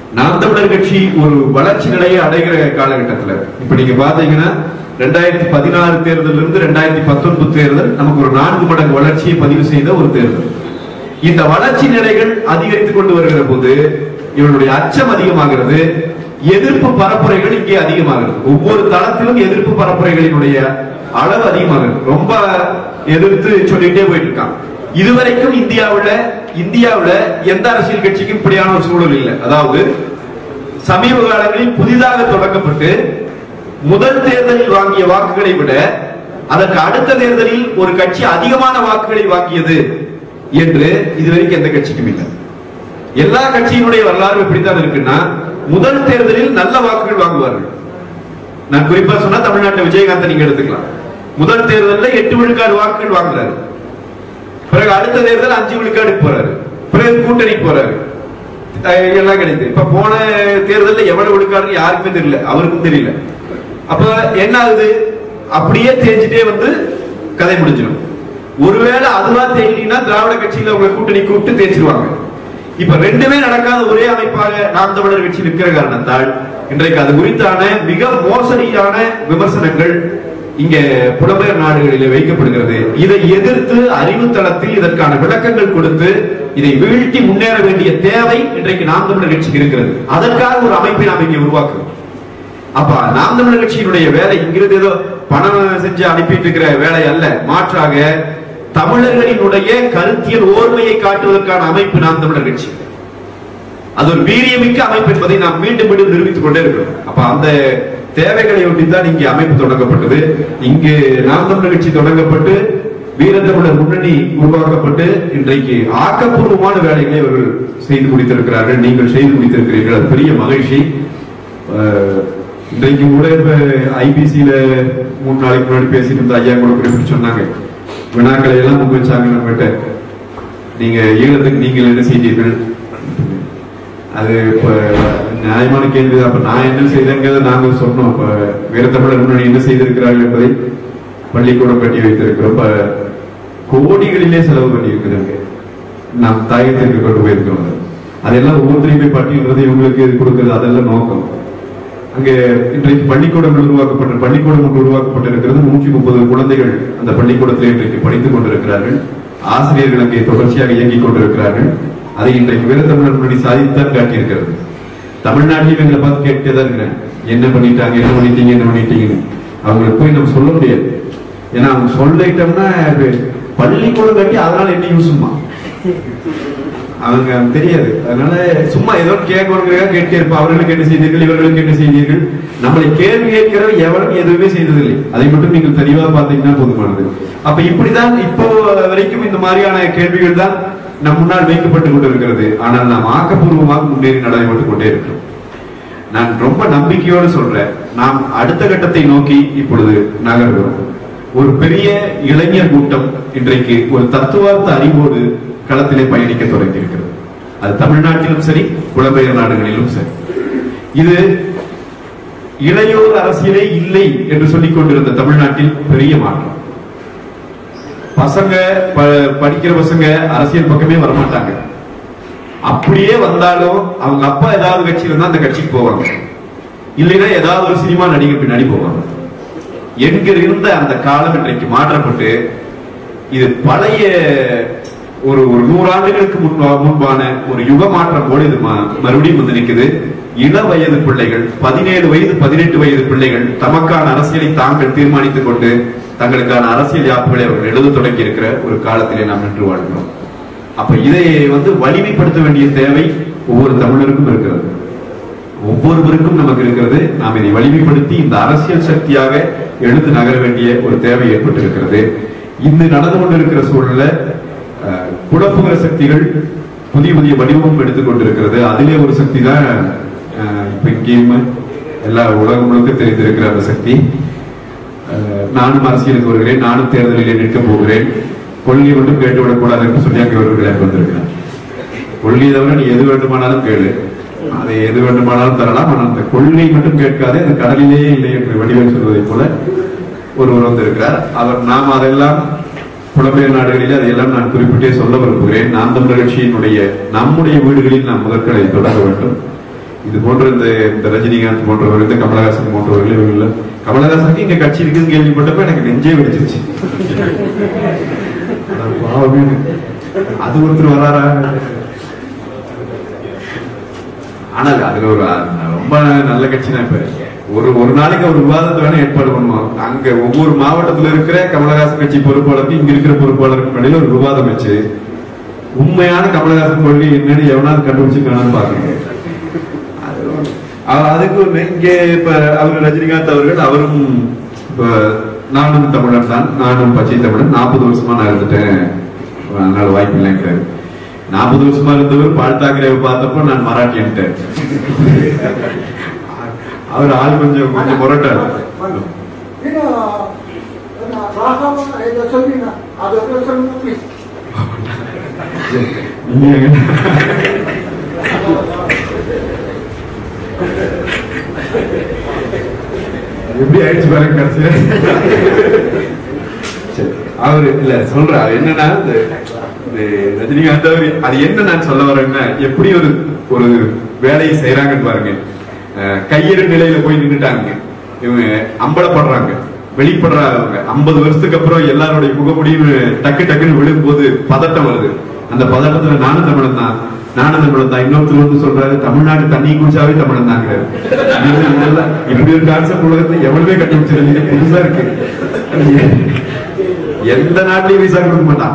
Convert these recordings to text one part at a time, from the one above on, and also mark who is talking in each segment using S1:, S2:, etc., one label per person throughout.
S1: நாம் தமிழர் கட்சி ஒரு வளர்ச்சி நிலையை அடைகிற காலகட்டத்துல இப்ப நீங்க பாத்தீங்கன்னா ரெண்டாயிரத்தி பதினாறு தேர்தலில் இருந்து ரெண்டாயிரத்தி பத்தொன்பது தேர்தல் நமக்கு ஒரு நான்கு மடங்கு வளர்ச்சியை பதிவு செய்த ஒரு தேர்தல் இந்த வளர்ச்சி நிலைகள் அதிகரித்துக் கொண்டு வருகிற போது இவருடைய அச்சம் அதிகமாகிறது எதிர்ப்பு பரப்புரைகள் இங்கே அதிகமாகிறது ஒவ்வொரு தளத்திலும் எதிர்ப்பு பரப்புரைகளினுடைய அளவு அதிகமாகிறது ரொம்ப எதிர்த்து சொல்லிட்டே போயிட்டு இருக்கான் இதுவரைக்கும் இந்தியாவுல இந்தியாவுல எந்த அரசியல் கட்சிக்கும் இப்படியான ஒரு சூழல் இல்லை அதாவது சமீப காலங்களில் புதிதாக தொடங்கப்பட்டு முதல் தேர்தலில் வாங்கிய வாக்குகளை விட அதற்கு அடுத்த தேர்தலில் ஒரு கட்சி அதிகமான வாக்குகளை வாங்கியது என்று இதுவரைக்கும் எந்த கட்சிக்கும் இல்லை எல்லா கட்சியினுடைய வரலாறு எப்படித்தான் இருக்குன்னா முதல் தேர்தலில் நல்ல வாக்குகள் வாங்குவார்கள் நான் குறிப்பா சொன்னா தமிழ்நாட்டில் விஜயகாந்த் நீங்க எடுத்துக்கலாம் முதல் தேர்தலில் எட்டு விழுக்காடு வாக்குகள் வாங்குறாரு பிறகு அடுத்த தேர்தல் அஞ்சு விழுக்காடு போறாரு பிறகு கூட்டணி போறாரு அஹ் எல்லாம் கிடைக்குது இப்ப போன தேர்தலில் எவ்வளவு விழுக்காடுன்னு யாருக்குமே தெரியல அவருக்கும் தெரியல அப்ப என்ன ஆகுது அப்படியே தேஞ்சிட்டே வந்து கதை முடிஞ்சிடும் ஒருவேளை அதுவா தேயினா திராவிட கட்சியில உங்க கூட்டணி கூப்பிட்டு தேய்ச்சிருவாங்க இப்ப ரெண்டுமே நடக்காத ஒரே அமைப்பாக நாம் தமிழர் கட்சி இருக்கிற காரணத்தால் இன்றைக்கு அது குறித்தான மிக மோசடியான விமர்சனங்கள் இங்க புலம்பெயர் நாடுகளிலே வைக்கப்படுகிறது இதை எதிர்த்து அறிவு தளத்தில் இதற்கான விளக்கங்கள் கொடுத்து இதை வீழ்த்தி முன்னேற வேண்டிய தேவை இன்றைக்கு நாம் தமிழர் கட்சிக்கு இருக்கிறது அதற்காக ஒரு அமைப்பை நாம் இங்கே உருவாக்குறோம் அப்ப நாம் தமிழர் கட்சியினுடைய வேலை இங்கிருந்து ஏதோ பணம் செஞ்சு அனுப்பிட்டு இருக்கிற வேலை அல்ல மாற்றாக தமிழர்களினுடைய கருத்தியல் ஓர்மையை காட்டுவதற்கான அமைப்பு நாம் தமிழர் கட்சி அது ஒரு வீரியமிக்க அமைப்பு என்பதை நாம் மீண்டும் மீண்டும் நிரூபித்துக் கொண்டே இருக்கிறோம் அப்ப அந்த தேவைகளை ஒட்டித்தான் இங்கே அமைப்பு தொடங்கப்பட்டது இங்கு நாம் தமிழர் கட்சி தொடங்கப்பட்டு வீரத்தமிழர் முன்னணி உருவாக்கப்பட்டு இன்றைக்கு ஆக்கப்பூர்வமான வேலைகளை அவர்கள் செய்து முடித்திருக்கிறார்கள் நீங்கள் செய்து முடித்திருக்கிறீர்கள் அது பெரிய மகிழ்ச்சி அஹ், இன்றைக்கு கூட இப்ப ஐபிசியில மூணு நாளைக்கு முன்னாடி பேசிட்டு இருந்த ஐயா கூட குறிப்பிட்டு சொன்னாங்க வினாக்களை எல்லாம் முன் வச்சாங்க நம்மகிட்ட நீங்க ஈழத்துக்கு நீங்கள் என்ன செய்தீர்கள் அது இப்ப நியாயமான கேள்வி அப்ப நான் என்ன செய்தேங்கிறத நாங்க சொன்னோம் இப்ப வீரத்தமிழர் முன்னணி என்ன செய்திருக்கிறார்கள் என்பதை பள்ளிக்கூடம் கட்டி வைத்திருக்கிறோம் இப்ப கோடிகளிலே செலவு பண்ணி இருக்கிறாங்க நாம் தாயத்திற்கு கொண்டு போயிருக்கிறோம் அதெல்லாம் ஒவ்வொருத்தரையுமே பட்டியல்றது இவங்களுக்கு இது கொடுக்கிறது அதெல்லாம் நோக்கம் அங்கே இன்றைக்கு பள்ளிக்கூடங்கள் உருவாக்கப்பட்ட பள்ளிக்கூடம் ஒன்று உருவாக்கப்பட்டிருக்கிறது நூற்றி முப்பது குழந்தைகள் அந்த பள்ளிக்கூடத்தில் இன்றைக்கு படித்துக் கொண்டிருக்கிறார்கள் ஆசிரியர்கள் அங்கே தொடர்ச்சியாக இயங்கிக் கொண்டிருக்கிறார்கள் அதை இன்றைக்கு வீரத்தமிழர் முன்னாடி சாதித்தான் காட்டியிருக்கிறது தமிழ்நாட்டிலும் எங்களை பார்த்து கேட்டே தான் இருக்கிறேன் என்ன பண்ணிட்டாங்க என்ன பண்ணிட்டீங்க என்ன பண்ணிட்டீங்கன்னு அவங்களுக்கு போய் நம்ம சொல்ல முடியாது ஏன்னா அவங்க சொல்லிட்டோம்னா இப்ப பள்ளிக்கூடம் கட்டி அதனால என்ன யூஸ்மா அவங்க தெரியாது அதனால சும்மா ஏதோ கேட்கணுங்கிறதா கேட்க இருப்போம் அவர்களுக்கு என்ன செய்தீர்கள் இவர்களுக்கு என்ன செய்தீர்கள் நம்மளை கேள்வி கேட்கிறவர் எவரும் எதுவுமே செய்ததில்லை அதை மட்டும் நீங்கள் தெளிவா பார்த்தீங்கன்னா போதுமானது அப்ப இப்படிதான் இப்போ வரைக்கும் இந்த மாதிரியான கேள்விகள் தான் நம் முன்னால் வைக்கப்பட்டு கொண்டிருக்கிறது ஆனால் நாம் ஆக்கப்பூர்வமாக முன்னேறி நடைபெற்றுக் கொண்டே இருக்கிறோம் நான் ரொம்ப நம்பிக்கையோடு சொல்றேன் நாம் அடுத்த கட்டத்தை நோக்கி இப்பொழுது நகர்கிறோம் ஒரு பெரிய இளைஞர் கூட்டம் இன்றைக்கு ஒரு தத்துவார்த்த அறிவோடு களத்திலே பயணிக்க தொடங்கி இருக்கிறது அது தமிழ்நாட்டிலும் சரி புலம்பெயர் நாடுகளிலும் சரி இது இளையோர் அரசியலே இல்லை என்று சொல்லிக் கொண்டிருந்த தமிழ்நாட்டில் பெரிய மாற்றம் பசங்க ப- படிக்கிற பசங்க அரசியல் பக்கமே வரமாட்டாங்க அப்படியே வந்தாலும் அவங்க அப்பா ஏதாவது கட்சி இருந்தா அந்த கட்சிக்கு போவாங்க இல்லைன்னா ஏதாவது ஒரு சினிமா நடிகர் பின்னாடி போவாங்க எங்க இருந்த அந்த காலம் இன்றைக்கு மாற்றப்பட்டு இது பழைய ஒரு ஒரு நூறாண்டுகளுக்கு முன்பா முன்பான ஒரு யுக மாற்றம் போல இது ம- மறுபடியும் வந்து நிக்குது இள வயது பிள்ளைகள் பதினேழு வயது பதினெட்டு வயது பிள்ளைகள் தமக்கான அரசியலை தாங்கள் தீர்மானித்துக் கொண்டு தங்களுக்கான அரசியல் யாப்புகளை அவர்கள் எழுத தொடங்கி இருக்கிற ஒரு காலத்திலே நாம் நின்று வாழ்கிறோம் அப்ப இதை வந்து வலிமைப்படுத்த வேண்டிய தேவை ஒவ்வொரு தமிழருக்கும் இருக்கிறது ஒவ்வொருவருக்கும் நமக்கு இருக்கிறது நாம் இதை வலிமைப்படுத்தி இந்த அரசியல் சக்தியாக எழுந்து நகர வேண்டிய ஒரு தேவை ஏற்பட்டிருக்கிறது இந்த நடந்து கொண்டிருக்கிற சூழல்ல அஹ், குழப்புகிற சக்திகள் புதிய புதிய வடிவமும் எடுத்துக் கொண்டிருக்கிறது அதிலே ஒரு சக்தி தான் அஹ், இப்ப இங்கேயும் எல்லா உலகம் முழுக்க தெரிந்திருக்கிற அந்த சக்தி அஹ், நானும் அரசியலுக்கு வருகிறேன் நானும் தேர்தலிலே நிற்கப் போகிறேன் கொள்கை மட்டும் கேட்டுவிடக் கூடாது என்று சொல்லி அங்கே அவர்கள் வந்திருக்கிறார் கொள்கை தவிர நீ எது வேண்டுமானாலும் கேளு அதை எது வேண்டுமானாலும் தரலாம் ஆனால் அந்த கொள்கை மட்டும் கேட்காதே அந்த கடலிலேயே இல்லை என்று வடிவம் சொல்வதைப் போல ஒருவர் வந்திருக்கிறார் அவர் நாம் அதெல்லாம் புலம்பெயர் நாடுகளில் அதையெல்லாம் நான் குறிப்பிட்டே சொல்ல விரும்புகிறேன் நாம் தமிழர் கட்சியினுடைய நம்முடைய வீடுகளில் நாம் முதற்களை தொடங்க வேண்டும் இது போன்ற இந்த இந்த ரஜினிகாந்த் போன்றவர் இந்த கமலஹாசன் போன்றவர்கள் இவங்க கமலஹாசனுக்கு இங்க கட்சி இருக்குன்னு கேள்விப்பட்டப்ப எனக்கு நெஞ்சே வெடிச்சிருச்சு அட பாவமே. அது ஒருத்தர் வராரா ஆனால் அதுல ஒரு அஹ், ரொம்ப நல்ல கட்சி தான் இப்ப ஒரு ஒரு நாளைக்கு ஒரு விவாதத்தை வேணா ஏற்பாடு பண்ணுவோம் அங்க ஒவ்வொரு மாவட்டத்துல இருக்கிற கமலஹாசன் கட்சி பொறுப்பாளருக்கு இங்க இருக்கிற பொறுப்பாளருக்கு இடையில ஒரு விவாதம் வச்சு உண்மையான கமலஹாசன் கொள்கை என்னன்னு எவனாவது கண்டுபிடிச்சிருக்கானு பாருங்க அது ஒரு- அவ- அதுக்கு ஒண்ணு இங்க இப்ப அவர் ரஜினிகாந்த் அவர்கள் அவரும் இப்ப நானும் தமிழன் தான் நானும் பச்சை தமிழன் நாற்பது வருஷமா நான் இருந்துட்டேன் அதனால வாய்ப்பு இல்லைங்கிறாரு நாற்பது வருஷமா இருந்தவர் பால் தாக்கரேவை பார்த்தப்போ நான் மராட்டியன்ட்டேன் அவர் ஆள் கொஞ்சம் கொஞ்சம் முரட்டாரு
S2: Ini bahasa itu sendiri, ada itu sendiri.
S1: நீங்க எப்படி ஆயிடுச்சு பாருங்க கடைசியா சரி, அவரு இல்ல சொல்ற அவர் என்னன்னா இந்த இந்த ரஜினிகாந்த் அவர் அது என்ன நான் சொல்ல வரேன்னா எப்படி ஒரு ஒரு வேலையை செய்யறாங்கன்னு பாருங்க அஹ், கையெறு நிலையில போய் நின்னுட்டாங்க இவங்க அம்பலப்படுறாங்க வெளிப்படுறாங்க ஐம்பது வருஷத்துக்கு அப்புறம் எல்லாருடைய முகமுடியும் டக்கு டக்குன்னு விழும்போது பதட்டம் வருது அந்த பதட்டத்துல நானும் தமிழன் தான் நானும் தமிழன் தான் இன்னொருத்தர் வந்து சொல்றாரு தமிழ்நாடு தண்ணி குடிச்சாவே தமிழன் தாங்கிறாரு இது இதெல்லாம் இப்படி ஒரு கான்செப்ட் உலகத்துல எவ்வளவே கண்டுபிடிச்சிருந்தீங்க புதுசா இருக்கு எந்த நாட்டிலையும் விசா கொடுக்க மாட்டான்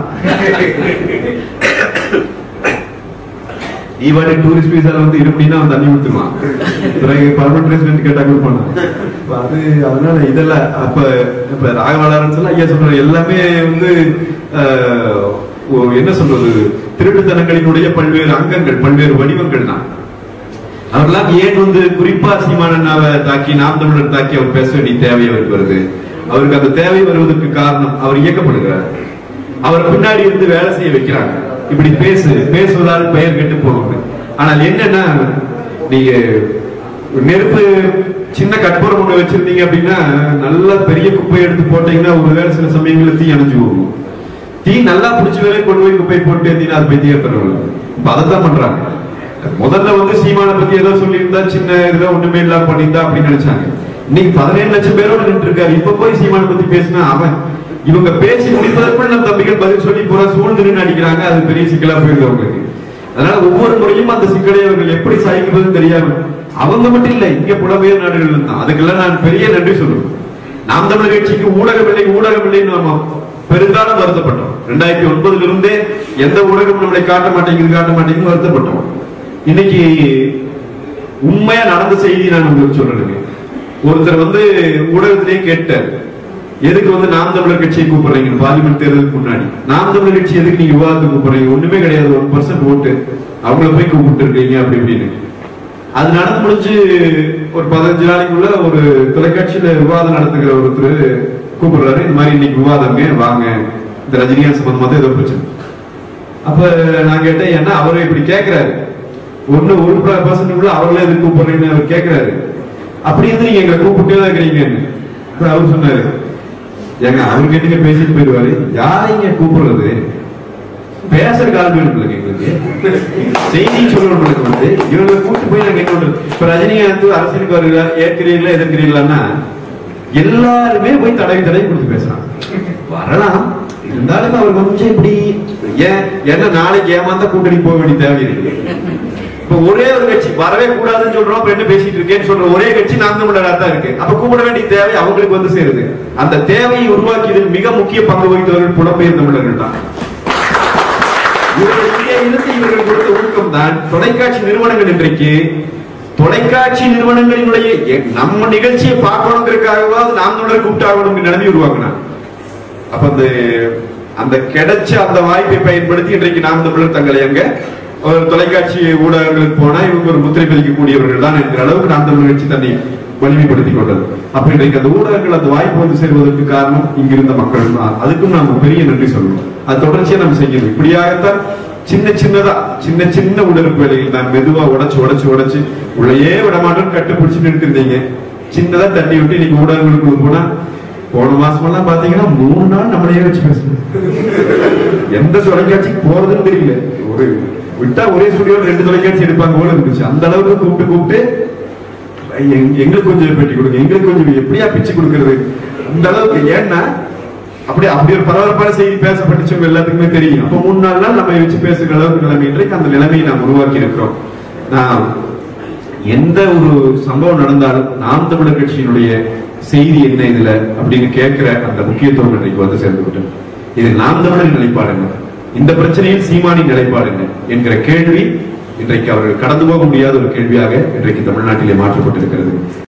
S1: ஈவாடி டூரிஸ்ட் விசால வந்து இருப்படின்னா அவன் தண்ணி ஊத்துவான் பிறகு பர்மனன்ட் ரெசிடென்ட் கேட்டா கொடுப்பான் அப்ப அது அதனால இதெல்லாம் அப்ப இப்ப ராகவாளரன் சொல்ல ஐயா சொல்ற எல்லாமே வந்து ஆஹ், ஓ- என்ன சொல்றது திருட்டுத்தனங்களினுடைய பல்வேறு அங்கங்கள் பல்வேறு வடிவங்கள் தான் அவர்களாம் ஏன் வந்து குறிப்பா சீமானண்ணாவை தாக்கி நாம் தமிழர் தாக்கி அவர் பேச வேண்டிய தேவை அவருக்கு வருது அவருக்கு அந்த தேவை வருவதற்கு காரணம் அவர் இயக்கப்படுகிறார் அவர் பின்னாடி இருந்து வேலை செய்ய வைக்கிறாங்க இப்படி பேசு பேசுவதால் பெயர் கெட்டு போகும் ஆனால் என்னன்னா நீங்க நெருப்பு சின்ன கற்பூரம் ஒண்ணு வச்சிருந்தீங்க அப்படின்னா நல்ல பெரிய குப்பையை எடுத்து போட்டீங்கன்னா ஒருவேளை சில சமயங்களில் தீ அணைஞ்சு போகும் தீ நல்லா பிடிச்ச வேலை கொண்டு போய் குப்பை போட்டு ஏத்தினா அது போய் தீர்த்தரவில்லை இப்ப அதைத்தான் பண்றாங்க முதல்ல வந்து சீமான பத்தி ஏதோ சொல்லியிருந்தா சின்ன இதுல ஒண்ணுமே இல்லாம பண்ணியிருந்தா அப்படின்னு நினைச்சாங்க இன்னைக்கு பதினேழு லட்சம் பேரோட நின்று இருக்காரு இப்ப போய் சீமான பத்தி பேசினா அவன் இவங்க பேசி முடிப்பதற்குள் நம்ம தம்பிகள் பதில் சொல்லி பூரா சூழ்ந்து நின்று அடிக்கிறாங்க அது பெரிய சிக்கலா போயிருது அவங்களுக்கு அதனால ஒவ்வொரு முறையும் அந்த சிக்கலை அவர்கள் எப்படி சாய்க்கிறதுன்னு தெரியாம அவங்க மட்டும் இல்ல இங்க புலம்பெயர் நாடுகள் தான் அதுக்கெல்லாம் நான் பெரிய நன்றி சொல்லுவேன் நாம் தமிழர் கட்சிக்கு ஊடகமில்லை ஊடகமில்லைன்னு நாம பெருங்காலம் வருத்தப்பட்டோம் ரெண்டாயிரத்தி ஒன்பதுல இருந்தே எந்த ஊடகம் நம்மளை காட்ட மாட்டேங்குது காட்ட மாட்டேங்குது வருத்தப்பட்டோம் இன்னைக்கு உண்மையா நடந்த செய்தி நான் உங்களுக்கு சொல்றேன் ஒருத்தர் வந்து ஊடகத்திலேயே கேட்டார் எதுக்கு வந்து நாம் தமிழர் கட்சியை கூப்பிடுறீங்க பார்லிமெண்ட் தேர்தலுக்கு முன்னாடி நாம் தமிழர் கட்சி எதுக்கு நீங்க விவாதத்துக்கு கூப்பிடுறீங்க ஒண்ணுமே கிடையாது ஒன் பர்சன்ட் ஓட்டு அவங்கள போய் கூப்பிட்டு இருக்கீங்க அப்படி இப்படின்னு அது நடந்து முடிஞ்சு ஒரு பதினஞ்சு நாளைக்குள்ள ஒரு தொலைக்காட்சியில விவாதம் நடத்துகிற ஒருத்தர் கூப்பிடுறாரு இந்த மாதிரி இன்னைக்கு விவாதங்க வாங்க இந்த ரஜினிகாந்த் சம்பந்தமா தான் ஏதோ பிரச்சனை அப்ப நான் கேட்டேன் ஏன்னா அவரு இப்படி கேக்குறாரு ஒண்ணு ஒரு பர்சன்ட் கூட அவர்களே எதுக்கு கூப்பிடுறீங்கன்னு அவர் கேக்குறாரு அப்படி இருந்து நீங்க எங்களை கூப்பிட்டே தான் இருக்கிறீங்கன்னு அப்ப அவர் சொன்னாரு ஏங்க அவர் கேட்டுங்க பேசிட்டு போயிடுவாரு யாரைங்க கூப்பிடுறது பேசுற காலம் வேணும் எங்களுக்கு செய்தி சொல்லணும் வந்து இவங்களை கூட்டு போய் நாங்க என்ன பண்றது இப்ப ரஜினிகாந்த் அரசியலுக்கு வருகிறார் ஏற்கிறீங்களா எதிர்க்கிறீங்களான்னா எல்லாருமே போய் தடவி தடவி கொடுத்து பேசுறாங்க வரலாம் இருந்தாலும் அவர் கொஞ்சம் இப்படி ஏன் என்ன நாளைக்கு ஏமாந்தா கூட்டணி போக வேண்டிய தேவை இருக்கு இப்ப ஒரே ஒரு கட்சி வரவே கூடாதுன்னு சொல்றோம் அப்ப என்ன பேசிட்டு இருக்கேன்னு சொல்ற ஒரே கட்சி நாம் தமிழரா தான் இருக்கு அப்ப கூப்பிட வேண்டிய தேவை அவங்களுக்கு வந்து சேருது அந்த தேவையை உருவாக்கியதில் மிக முக்கிய பங்கு வகித்தவர்கள் புலம்பெயர் தமிழர்கள் தான் இவர்கள் இங்கே இருந்து இவர்கள் கொடுத்த ஊக்கம் தான் தொலைக்காட்சி நிறுவனங்கள் இன்றைக்கு தொலைக்காட்சி நிறுவனங்களினுடைய எ- நம்ம நிகழ்ச்சியை பார்க்கணுங்கிறதுக்காகவாது நாம் தமிழர் கூப்பிட்டாகணும் நிலைமை உருவாக்கினார் அப்ப அந்த அந்த கிடைச்ச அந்த வாய்ப்பை பயன்படுத்தி இன்றைக்கு நாம் தமிழர் தங்களை அங்க ஒரு தொலைக்காட்சி ஊடகங்களுக்கு போனா இவங்க ஒரு முத்திரை பதிக்கக்கூடியவர்கள் தான் என்கிற அளவுக்கு நாம் தமிழர் கட்சி தன்னை வலிமைப்படுத்திக் கொண்டது அப்ப இன்றைக்கு அந்த ஊடகங்கள் அந்த வாய்ப்பு வந்து சேர்வதற்கு காரணம் இங்கிருந்த மக்கள் தான் அதுக்கும் நாம பெரிய நன்றி சொல்லணும் அது தொடர்ச்சியா நம்ம செய்யணும் இப்படியாகத்தான் சின்ன சின்னதா சின்ன சின்ன உடலுறுப்பு வேலைகள் தான் மெதுவா உடைச்சு உடைச்சு உடைச்சு உள்ளேயே விட மாட்டோம் கட்டுப்பிடிச்சு நின்று இருந்தீங்க சின்னதா தண்ணி விட்டு இன்னைக்கு ஊடகங்களுக்குள்ள போனா போன மாசம் எல்லாம் பாத்தீங்கன்னா மூணு நாள் நம்மளையே வச்சு பேசணும் எந்த தொலைக்காட்சிக்கு போறதுன்னு தெரியல ஒரு விட்டா ஒரே ஸ்டுடியோல ரெண்டு தொலைக்காட்சி எடுப்பாங்க போல இருந்துச்சு அந்த அளவுக்கு கூப்பிட்டு கூப்பிட்டு எங்க- எங்களுக்கு கொஞ்சம் பேட்டி கொடுங்க எங்களுக்கு கொஞ்சம் எப்படியா பிச்சு கொடுக்கறது அந்த அளவுக்கு ஏன்னா அப்படி அப்படி ஒரு பரபரப்பான செய்தி பேசப்பட்டுச்சு உங்க எல்லாத்துக்குமே தெரியும் அப்ப மூணு நாலு நாள் நம்ம வச்சு பேசுகிற அளவுக்கு நிலைமை இன்றைக்கு அந்த நிலைமையை நாம் உருவாக்கி இருக்கிறோம் நான் எந்த ஒரு சம்பவம் நடந்தாலும் நாம் தமிழர் கட்சியினுடைய செய்தி என்ன இதுல அப்படின்னு கேட்கிற அந்த முக்கியத்துவம் இன்றைக்கு வந்து சேர்ந்து விட்டேன் இது நாம் தமிழரின் நிலைப்பாடு என்ன இந்த பிரச்சனையில் சீமானின் நிலைப்பாடு என்ன என்கிற கேள்வி இன்றைக்கு அவர்கள் கடந்து போக முடியாத ஒரு கேள்வியாக இன்றைக்கு தமிழ்நாட்டிலே மாற்றப்பட்டிருக்கிறது